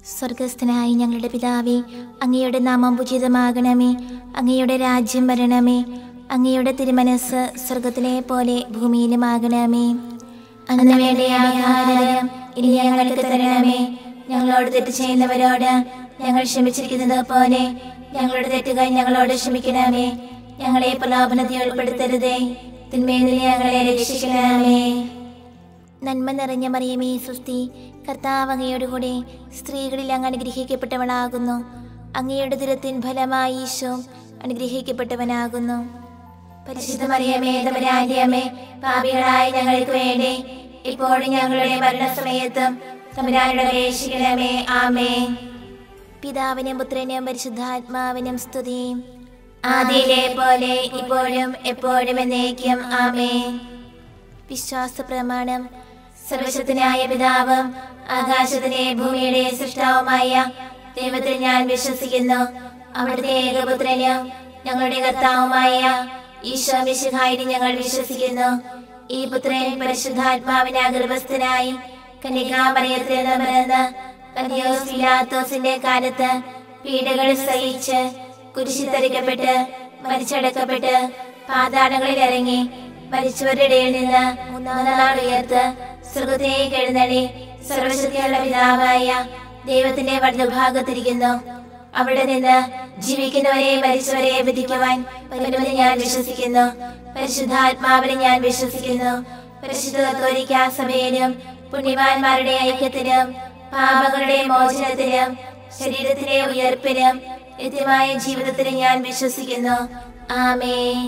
സ്വർഗസ്ഥനായി ഞങ്ങളുടെ പിതാവേ അങ്ങയുടെ നാമം ഉചിതമാകണമേ അങ്ങയുടെ രാജ്യം വരണമേ അങ്ങയുടെ തിരുമനസ് സ്വർഗത്തിലെ പോലെ ഭൂമിയിലുമാകണമേ അന്ന് വേണ്ട ആഹാരം ഇനി ഞങ്ങൾക്ക് തരണമേ ഞങ്ങളോട് തെറ്റ് ചെയ്യുന്നവരോട് ഞങ്ങൾ ക്ഷമിച്ചിരിക്കുന്നത് പോലെ ഞങ്ങളുടെ തെറ്റുകൾ ഞങ്ങളോട് ക്ഷമിക്കണമേ ഞങ്ങളെ പ്രലോഭനത്തിൽ ഉൾപ്പെടുത്തരുതേ തിന്മയിൽ നിന്ന് ഞങ്ങളെ രക്ഷിക്കണമേ നന്മ നിറഞ്ഞ മറിയമേ സുസ്തി കർത്താവ് അങ്ങയോട് കൂടെ സ്ത്രീകളിൽ അങ്ങ് അനുഗ്രഹിക്കപ്പെട്ടവളാകുന്നു അങ്ങയുടെ ദുരത്തിൻ ഫലമായി ഈശോ അനുഗ്രഹിക്കപ്പെട്ടവനാകുന്നു പരിശുദ്ധ മറിയമേ തമ്പുരാന്റെ അമ്മേ പാപികളായ ഞങ്ങൾക്ക് വേണ്ടി ഇപ്പോഴും ഞങ്ങളുടെ മരണസമയത്തും തമ്പുരാനുടെ അപേക്ഷിക്കണമേ ആമേ പിതാവിനും പുത്രനും പരിശുദ്ധാത്മാവിനും സ്തുതിയും ആദിയിലെ പോലെ ഇപ്പോഴും എപ്പോഴും എന്നേക്കും ആമേ വിശ്വാസ പ്രമാണം സർവശക്തനായ പിതാവും ആകാശത്തിലെ ഭൂമിയുടെ സൃഷ്ടാവുമായ ദൈവത്തിൽ ഞാൻ വിശ്വസിക്കുന്നു അവിടുത്തെ ഏകപുത്രനും ഞങ്ങളുടെ കർത്താവുമായ ഈശോ മിശിഹായി ഞങ്ങൾ വിശ്വസിക്കുന്നു ഈ പുത്രൻ പരിശുദ്ധാത്മാവിനെ ഗർഭസ്ഥനായി കന്യകാമറിയത്തിൽ നിന്ന് പിറന്ന് പന്തിയോസ് പിലാത്തോസിന്റെ കാലത്ത് പീഡകൾ സഹിച്ച് കുരിശിൽ തരിക്കപ്പെട്ട് മരിച്ചടക്കപ്പെട്ട് പാതാളങ്ങളിൽ ഇറങ്ങി മരിച്ചവരുടെ ഇടയിൽ നിന്ന് മൂന്നാം നാൾ ഉയർത്ത് സ്വർഗത്തേക്ക് എഴുന്നള്ളി സർവശക്തിയുള്ള പിതാവായ ദൈവത്തിന്റെ വലതുഭാഗത്തിരിക്കുന്നു അവിടെ നിന്ന് ജീവിക്കുന്നവരെ മരിച്ചവരെ വിധിക്കുവാൻ വരുമെന്ന് ഞാൻ വിശ്വസിക്കുന്നു പരിശുദ്ധാത്മാവിനെ ഞാൻ വിശ്വസിക്കുന്നു പരിശുദ്ധ കത്തോലിക്കാ സഭയിലും പുണ്യവാന്മാരുടെ ഐക്യത്തിലും പാപങ്ങളുടെ മോചനത്തിലും ശരീരത്തിലെ ഉയർപ്പിലും നിത്യമായ ജീവിതത്തിലും ഞാൻ വിശ്വസിക്കുന്നു ആമേൻ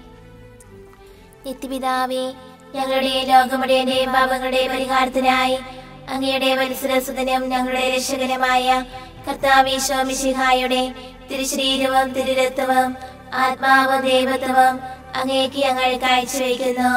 നിത്യപിതാവേ ഞങ്ങളുടെ ലോകമുടേന്റെയും പാപങ്ങളുടെ പരിഹാരത്തിനായി അങ്ങയുടെ വത്സരസുതനും ഞങ്ങളുടെ രക്ഷകനുമായ കർത്താവീശോ മിശിഹായുടെ തിരുശരീരവും തിരുരത്വവും ആത്മാവും ദൈവത്വവും അങ്ങേക്ക് ഞങ്ങൾ കാഴ്ചവെക്കുന്നു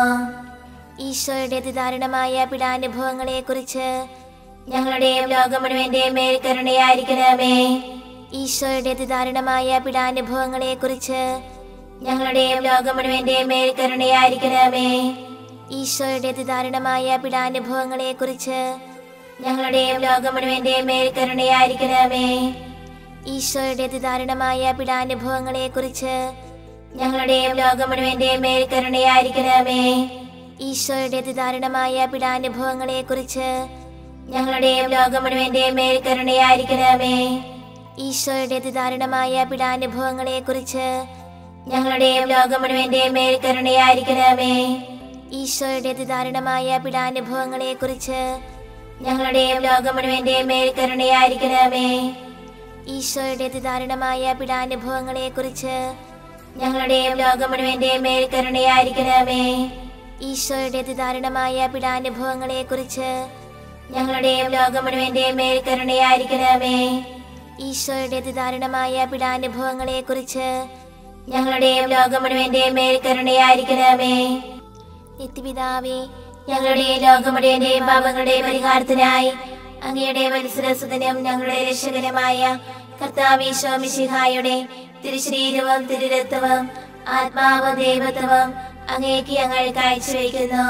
ഈശോയുടെ അതിദാരുണമായ പീഡാനുഭവങ്ങളെ കുറിച്ച് ഞങ്ങളുടെയും ലോകം മുഴുവന്റെയും മേൽ കരുണയായിരിക്കണമേ ഈശോയുടെ അതിദാരുണമായ പീഡാനുഭവങ്ങളെ കുറിച്ച് ഞങ്ങളുടെയും ലോകം മുഴുവന്റെയും മേൽ കരുണയായിരിക്കണമേ ഈശോയുടെ അതിദാരുണമായ പീഡാനുഭവങ്ങളെ കുറിച്ച് ഞങ്ങളുടെയും ലോകം മുഴുവന്റെയും മേൽ കരുണയായിരിക്കണമേ ഈശോയുടെ അതിദാരുണമായ പീഡാനുഭവങ്ങളെ കുറിച്ച് ഞങ്ങളുടെയും ലോകം മുഴുവന്റെയും മേൽ കരുണയായിരിക്കണമേ ഈശോയുടെ അതിദാരുണമായ പീഡാനുഭവങ്ങളെ കുറിച്ച് ഞങ്ങളുടെയും ലോകം മുഴുവന്റെയും മേൽ കരുണയായിരിക്കണമേ ഈശോയുടെ അതിദാരുണമായ പീഡാനുഭവങ്ങളെ കുറിച്ച് ഞങ്ങളുടെയും ലോകം മുഴുവന്റെയും മേൽ കരുണയായിരിക്കണമേ ഈശോയുടെ അതിദാരുണമായ പീഡാനുഭവങ്ങളെ കുറിച്ച് ഞങ്ങളുടെയും ലോകം മുഴുവന്റെയും മേൽ കരുണയായിരിക്കണമേ ഈശോയുടെ അതിദാരുണമായ പീഡാനുഭവങ്ങളെ കുറിച്ച് ഞങ്ങളുടെയും ലോകം മുഴുവന്റെയും മേൽ കരുണയായിരിക്കണമേ ഈശോയുടെ അതിദാരുണമായ പീഡാനുഭവങ്ങളെ കുറിച്ച് ഞങ്ങളുടെയും ലോകം മുഴുവന്റെയും മേൽ കരുണയായിരിക്കണമേ ഈശോയുടെ അതിദാരുണമായ പീഡാനുഭവങ്ങളെ കുറിച്ച് ഞങ്ങളുടെയും ലോകം മുഴുവന്റെയും മേൽ കരുണയായിരിക്കണമേ നിത്യപിതാവേ ഞങ്ങളുടെ ലോകമുടേന്റെയും പാപങ്ങളുടെ പരിഹാരത്തിനായി അങ്ങയുടെ മത്സരസുതനും ഞങ്ങളുടെ രക്ഷകനുമായ കർത്താവീശോ മിശിഹായുടെ തിരുശരീരവും തിരുരത്വവും ആത്മാവും ദൈവത്വവും അങ്ങേക്ക് ഞങ്ങൾ കാഴ്ചവെക്കുന്നു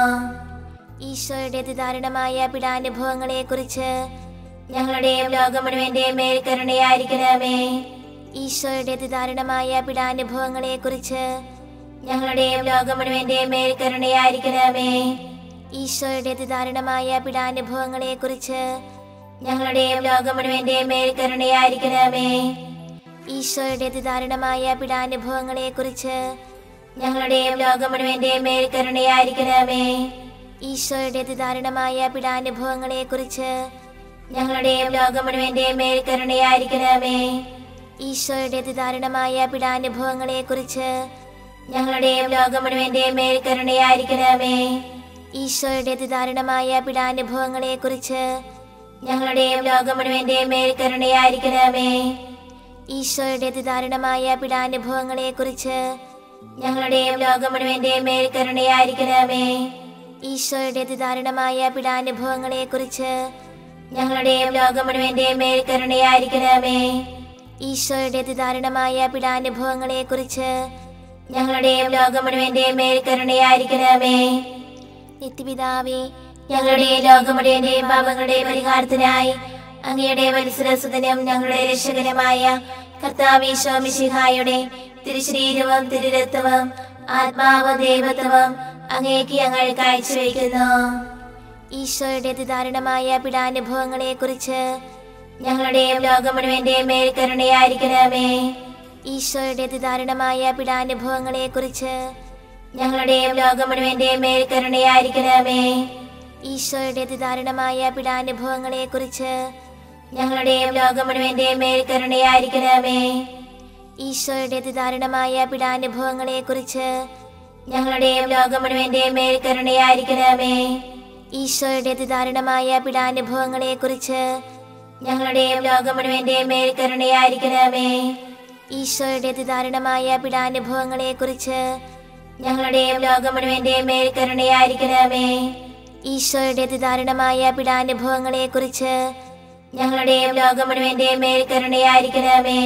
ഈശോയുടെ അതിദാരുണമായ പീഡാനുഭവങ്ങളെ കുറിച്ച് ഞങ്ങളുടെയും ലോകം മുഴുവന്റെയും മേൽ കരുണയായിരിക്കണമേ ഈശോയുടെ അതിദാരുണമായ പീഡാനുഭവങ്ങളെ കുറിച്ച് ഞങ്ങളുടെയും ലോകം മുഴുവന്റെയും മേൽ കരുണയായിരിക്കണമേ ഈശോയുടെ അതിദാരുണമായ പീഡാനുഭവങ്ങളെ കുറിച്ച് ഞങ്ങളുടെയും ലോകം മുഴുവന്റെയും മേൽ കരുണയായിരിക്കണമേ ഈശോയുടെ അതിദാരുണമായ പീഡാനുഭവങ്ങളെ കുറിച്ച് ഞങ്ങളുടെയും ലോകം മുഴുവന്റെയും മേൽ കരുണയായിരിക്കണമേ ഈശോയുടെ അതിദാരുണമായ പീഡാനുഭവങ്ങളെ കുറിച്ച് ഞങ്ങളുടെയും ലോകം മുഴുവന്റെയും മേൽ കരുണയായിരിക്കണമേ ഈശോയുടെ അതിദാരുണമായ പീഡാനുഭവങ്ങളെ കുറിച്ച് ഞങ്ങളുടെയും ലോകം മുഴുവന്റെയും മേൽ കരുണയായിരിക്കണമേ ഈശോയുടെ അതിദാരുണമായ പീഡാനുഭവങ്ങളെ കുറിച്ച് ഞങ്ങളുടെയും ലോകം മുഴുവന്റെയും മേൽ കരുണയായിരിക്കണമേ ഈശോയുടെ അതിദാരുണമായ പീഡാനുഭവങ്ങളെ കുറിച്ച് ഞങ്ങളുടെയും ലോകം മുഴുവന്റെയും മേൽ കരുണയായിരിക്കണമേ ഈശോയുടെ അതിദാരുണമായ പീഡാനുഭവങ്ങളെ കുറിച്ച് ഞങ്ങളുടെയും ലോകം മുഴുവന്റെയും മേൽ കരുണയായിരിക്കണമേ ഈശോയുടെ അതിദാരുണമായ പീഡാനുഭവങ്ങളെ കുറിച്ച് ഞങ്ങളുടെയും ലോകം മുഴുവന്റെയും മേൽ കരുണയായിരിക്കണമേ നിത്യപിതാവേ ഞങ്ങളുടെ ലോകം മുഴുവന്റെയും പാപങ്ങളുടെ പരിഹാരത്തിനായി അങ്ങയുടെ വത്സരസുതനും ഞങ്ങളുടെ രക്ഷകരമായ കർത്താവീശോമിശിഹായുടെ തിരുശരീരവും തിരുരത്വവും ആത്മാവ് ദൈവത്വവും അങ്ങേക്ക് ഞങ്ങൾ കാഴ്ചവെക്കുന്നു ഈശോയുടെ അതിദാരുണമായ പീഡാനുഭവങ്ങളെ കുറിച്ച് ഞങ്ങളുടെയും ലോകം മുഴുവന്റെയും മേൽ കരുണയായിരിക്കണമേ ഈശോയുടെ അതിദാരുണമായ പീഡാനുഭവങ്ങളെ കുറിച്ച് ഞങ്ങളുടെയും ലോകം മുഴുവന്റെയും മേൽ കരുണയായിരിക്കണമേ ഈശോയുടെ അതിദാരുണമായ പീഡാനുഭവങ്ങളെ കുറിച്ച് ഞങ്ങളുടെയും ലോകം മുഴുവന്റെയും മേൽ കരുണയായിരിക്കണമേ ഈശോയുടെ അതിദാരുണമായ പീഡാനുഭവങ്ങളെ കുറിച്ച് ഞങ്ങളുടെയും ലോകം മുഴുവന്റെയും മേൽ കരുണയായിരിക്കണമേ ഈശോയുടെ അതിദാരുണമായ പീഡാനുഭവങ്ങളെ കുറിച്ച് ഞങ്ങളുടെയും ലോകം മുഴുവന്റെയും മേൽ കരുണയായിരിക്കണമേ ഈശോയുടെ അതിദാരുണമായ പീഡാനുഭവങ്ങളെ കുറിച്ച് ഞങ്ങളുടെയും ലോകം മുഴുവന്റെയും മേൽ കരുണയായിരിക്കണമേ ഈശോയുടെ അതിദാരുണമായ പീഡാനുഭവങ്ങളെ കുറിച്ച് ഞങ്ങളുടെയും ലോകം മുഴുവന്റെയും മേൽ കരുണയായിരിക്കണമേ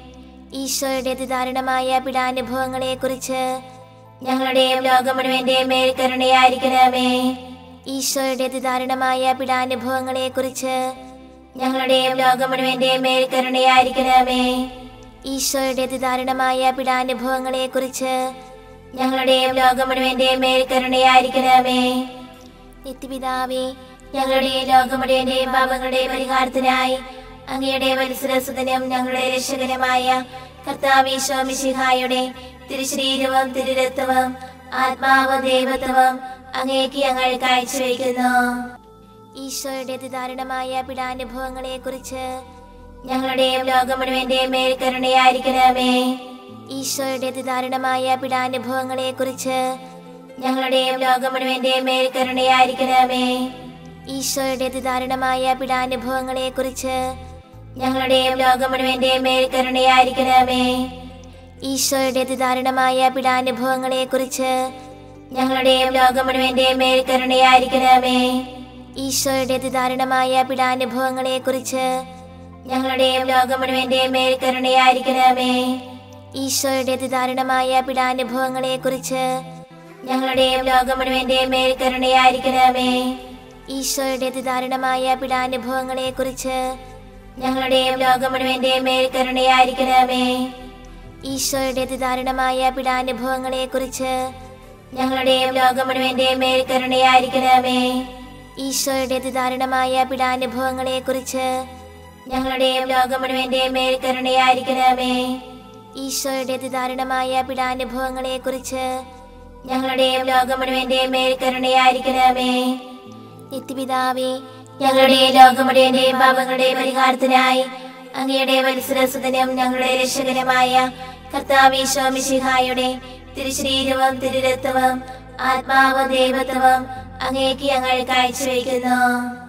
ഈശോയുടെ അതിദാരുണമായ പീഡാനുഭവങ്ങളെ കുറിച്ച് ഞങ്ങളുടെയും ലോകം മുഴുവന്റെയും മേൽ കരുണയായിരിക്കണമേ ഈശോയുടെ അതിദാരുണമായ പീഡാനുഭവങ്ങളെ കുറിച്ച് ഞങ്ങളുടെയും ലോകം മുഴുവന്റെയും മേൽ കരുണയായിരിക്കണമേ ഈശോയുടെ അതിദാരുണമായ പീഡാനുഭവങ്ങളെ കുറിച്ച് ഞങ്ങളുടെയും ലോകം മുഴുവന്റെയും മേൽ കരുണയായിരിക്കണമേ നിത്യപിതാവേ ഞങ്ങളുടെ ലോകം മുഴുവന്റെയും പാപങ്ങളുടെ പരിഹാരത്തിനായി അങ്ങയുടെ വത്സരസുതനും ഞങ്ങളുടെ രക്ഷകരമായ കർത്താവീശോമിശിഹായുടെ തിരുശരീരവും തിരുരത്വവും ആത്മാവ് ദൈവത്വവും അങ്ങേക്ക് ഞങ്ങൾ കാഴ്ചവെക്കുന്നു ഈശോയുടെ അതിദാരുണമായ പീഡാനുഭവങ്ങളെ കുറിച്ച് ഞങ്ങളുടെയും ലോകം മുഴുവന്റെയും മേൽ കരുണയായിരിക്കണമേ ഈശോയുടെ അതിദാരുണമായ പീഡാനുഭവങ്ങളെ കുറിച്ച് ഞങ്ങളുടെയും ലോകം മുഴുവന്റെയും മേൽ കരുണയായിരിക്കണമേ ഈശോയുടെ അതിദാരുണമായ പീഡാനുഭവങ്ങളെ കുറിച്ച് ഞങ്ങളുടെയും ലോകം മുഴുവന്റെയും മേൽ കരുണയായിരിക്കണമേ ഈശോയുടെ അതിദാരുണമായ പീഡാനുഭവങ്ങളെ കുറിച്ച് ഞങ്ങളുടെയും ലോകം മുഴുവന്റെയും മേൽ കരുണയായിരിക്കണമേ ഈശോയുടെ അതിദാരുണമായ പീഡാനുഭവങ്ങളെ കുറിച്ച് ഞങ്ങളുടെയും ലോകം മുഴുവന്റെയും മേൽ കരുണയായിരിക്കണമേ ഈശോയുടെ അതിദാരുണമായ പീഡാനുഭവങ്ങളെ കുറിച്ച് ഞങ്ങളുടെയും ലോകം മുഴുവന്റെയും മേൽ കരുണയായിരിക്കണമേ ഈശോയുടെ അതിദാരുണമായ പീഡാനുഭവങ്ങളെ കുറിച്ച് ഞങ്ങളുടെയും ലോകം മുഴുവന്റെയും മേൽ കരുണയായിരിക്കണമേ ഈശോയുടെ അതിദാരുണമായ പീഡാനുഭവങ്ങളെ കുറിച്ച് ഞങ്ങളുടെയും ലോകം മുഴുവന്റെയും മേൽ കരുണയായിരിക്കണമേ ഈശോയുടെ അതിദാരുണമായ പീഡാനുഭവങ്ങളെ കുറിച്ച് ഞങ്ങളുടെയും ലോകം മുഴുവന്റെയും മേൽ കരുണയായിരിക്കണമേ ഈശോയുടെ അതിദാരുണമായ പീഡാനുഭവങ്ങളെ കുറിച്ച് ഞങ്ങളുടെയും ലോകം മുഴുവന്റെയും മേൽ കരുണയായിരിക്കണമേ നിത്യപിതാവേ ഞങ്ങളുടെ ലോകം മുഴുവന്റെയും പാപങ്ങളുടെ പരിഹാരത്തിനായി അങ്ങയുടെ വത്സരസുതനും ഞങ്ങളുടെ രക്ഷകരമായ കർത്താവീശോമിശിഹായുടെ തിരുശരീരവും തിരുരത്വവും ആത്മാവ് ദൈവത്വവും അങ്ങേക്ക് ഞങ്ങൾ കാഴ്ചവെക്കുന്നു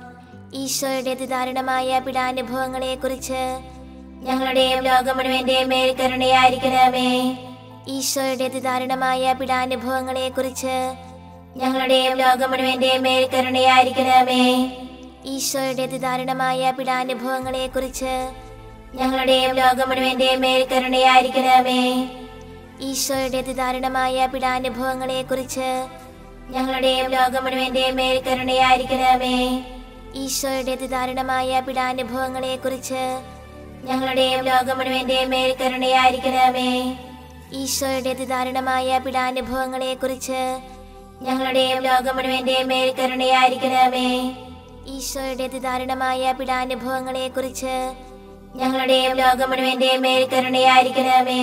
ഈശോയുടെ അതിദാരുണമായ പീഡാനുഭവങ്ങളെ കുറിച്ച് ഞങ്ങളുടെയും ലോകം മുഴുവന്റെയും മേൽ കരുണയായിരിക്കണമേ ഈശോയുടെ അതിദാരുണമായ പീഡാനുഭവങ്ങളെ കുറിച്ച് ഞങ്ങളുടെയും ലോകം മുഴുവന്റെയും മേൽ കരുണയായിരിക്കണമേ ഈശോയുടെ അതിദാരുണമായ പീഡാനുഭവങ്ങളെ കുറിച്ച് ഞങ്ങളുടെയും ലോകം മുഴുവന്റെയും മേൽ കരുണയായിരിക്കണമേ ഈശോയുടെ അതിദാരുണമായ പീഡാനുഭവങ്ങളെ കുറിച്ച് ഞങ്ങളുടെയും ലോകം മുഴുവന്റെയും മേൽ കരുണയായിരിക്കണമേ ഈശോയുടെ അതിദാരുണമായ പീഡാനുഭവങ്ങളെ കുറിച്ച് ഞങ്ങളുടെയും ലോകം മുഴുവന്റെയും മേൽ കരുണയായിരിക്കണമേ ഈശോയുടെ അതിദാരുണമായ പീഡാനുഭവങ്ങളെ കുറിച്ച് ഞങ്ങളുടെയും ലോകം മുഴുവന്റെയും മേൽ കരുണയായിരിക്കണമേ ഈശോയുടെ അതിദാരുണമായ പീഡാനുഭവങ്ങളെ കുറിച്ച് ഞങ്ങളുടെയും ലോകം മുഴുവന്റെയും മേൽ കരുണയായിരിക്കണമേ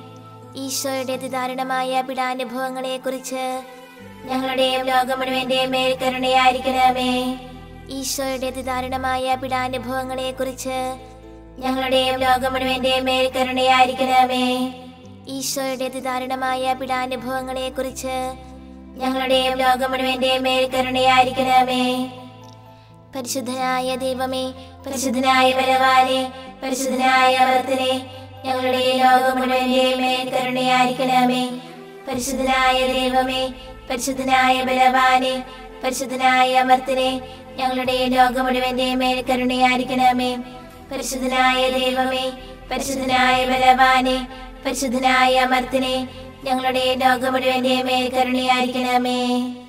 ഈശോയുടെ അതിദാരുണമായ പീഡാനുഭവങ്ങളെ കുറിച്ച് ഞങ്ങളുടെയും ലോകം മുഴുവന്റെയും മേൽ കരുണയായിരിക്കണമേ ഈശോയുടെ അതിദാരുണമായ പീഡാനുഭവങ്ങളെ കുറിച്ച് ഞങ്ങളുടെയും ലോകം മുഴുവന്റെയും മേൽ കരുണയായിരിക്കണമേ ഈശോയുടെ അതിദാരുണമായ പീഡാനുഭവങ്ങളെ കുറിച്ച് ഞങ്ങളുടെയും ലോകം മുഴുവന്റെയും മേൽ കരുണയായിരിക്കണമേ പരിശുദ്ധനായ ദൈവമേ പരിശുദ്ധനായ ബലവാനെ പരിശുദ്ധനായ അവർത്തനെ ഞങ്ങളുടെ ലോകം മുഴുവന്റെയും മേൽ കരുണയായിരിക്കണമേ പരിശുദ്ധനായ ദൈവമേ പരിശുദ്ധനായ ബലവാനെ പരിശുദ്ധനായ അമർത്തനെ ഞങ്ങളുടെ ലോകം മുഴുവന്റെയും മേൽ കരുണയായിരിക്കണമേ പരിശുദ്ധനായ ദൈവമേ പരിശുദ്ധനായ ബലവാനെ പരിശുദ്ധനായ അമർത്തനെ ഞങ്ങളുടെ ലോകം മുഴുവന്റെയും മേൽ കരുണയായിരിക്കണമേ